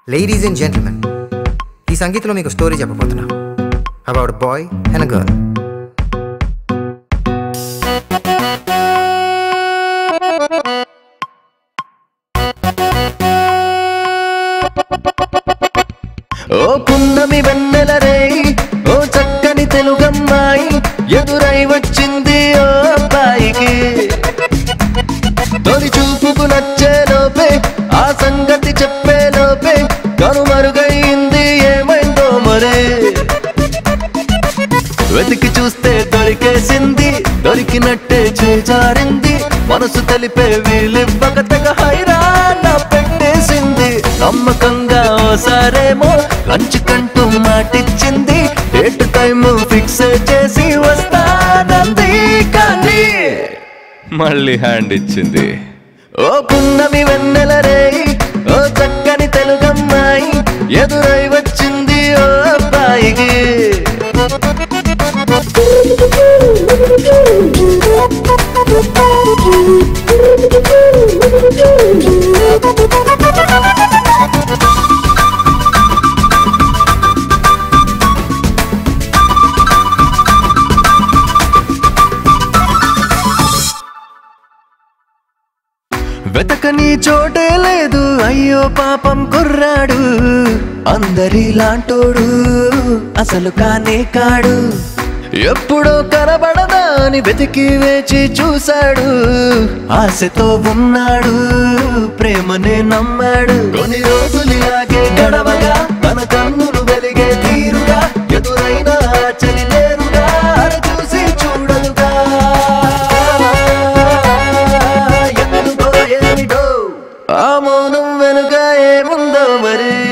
ladies and gentlemen ఈ సంగీతంలో మీకు స్టోరీ చెప్పబోతున్నా అబౌట్ బాయ్ అండ్ గర్ల్ ఓ పున్నమి వెన్నెల రేయి ఓ చక్కని తెలుగమ్మాయి ఎదురై వచ్చింది ఓ అబ్బాయికి తొలి చూపుకు నచ్చే లోపే ఆ సంగతి చెప్పే లోపే కనుమరుగయింది ఏమైందో మరే వెతికి చూస్తే దొరికేసింది దొరికినట్టే చేజారింది మనసు తెలిపే వీలివ్వక తెగ హైరాణ పెట్టేసింది నమ్మకంగా ఓసారేమో కంచుకంటూ మాటిచ్చింది డేట్ టైం ఫిక్స్ చేసి వస్తానంది కానీ మళ్ళీ హ్యాండ్ ఇచ్చింది ఓ పున్నమి వెన్నెల రేయి ఓ చక్కని తెలుగమ్మాయి ఎదురై వచ్చింది ఓ అబ్బాయికి వెతకని చోటే లేదు అయ్యో పాపం కుర్రాడు అందరి లాంటోడు అసలు కానే కాడు ఎప్పుడో కనబడదా అని వెతికి వేచి చూశాడు ఆశతో ఉన్నాడు ప్రేమనే నమ్మాడు కొన్ని రోజులు ఇలాగే గడవగా తన కన్నులు వెలిగే తీరుగా ఎదురైన చలి నేరుగా అర చూసి చూడదుగా ఎందుకో ఏమిటో ఆ మౌనం వెనుక ఏముందో మరి